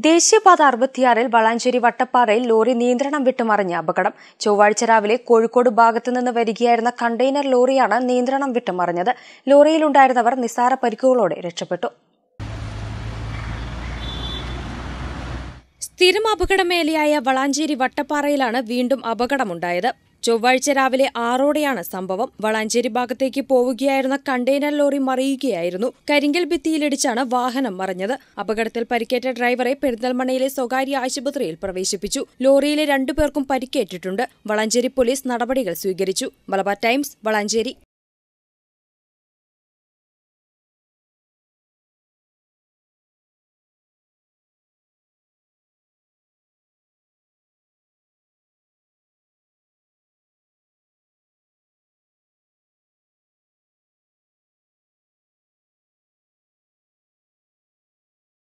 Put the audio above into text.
ദേശീയപാത അറുപത്തിയാറിൽ വളാഞ്ചേരി വട്ടപ്പാറയിൽ ലോറി നിയന്ത്രണം വിട്ടുമറിഞ്ഞ അപകടം ചൊവ്വാഴ്ച രാവിലെ കോഴിക്കോട് ഭാഗത്തു നിന്ന് വരികയായിരുന്ന കണ്ടെയ്നർ ലോറിയാണ് നിയന്ത്രണം വിട്ടുമറിഞ്ഞത് ലോറിയിലുണ്ടായിരുന്നവർ നിസ്സാര പരിക്കുകളോടെ രക്ഷപ്പെട്ടു സ്ഥിരം അപകടമേലയായ വളാഞ്ചേരി വട്ടപ്പാറയിലാണ് വീണ്ടും അപകടമുണ്ടായത് ചൊവ്വാഴ്ച രാവിലെ ആറോടെയാണ് സംഭവം വളാഞ്ചേരി ഭാഗത്തേക്ക് പോവുകയായിരുന്ന കണ്ടെയ്നർ ലോറി മറിയുകയായിരുന്നു കരിങ്കൽ ഭിത്തിയിലിടിച്ചാണ് വാഹനം മറിഞ്ഞത് അപകടത്തിൽ പരിക്കേറ്റ ഡ്രൈവറെ പെരിന്തൽമണ്ണയിലെ സ്വകാര്യ ആശുപത്രിയിൽ പ്രവേശിപ്പിച്ചു ലോറിയിലെ രണ്ടുപേർക്കും പരിക്കേറ്റിട്ടുണ്ട് വളാഞ്ചേരി പോലീസ് നടപടികൾ സ്വീകരിച്ചു മലബാർ ടൈംസ് വളാഞ്ചേരി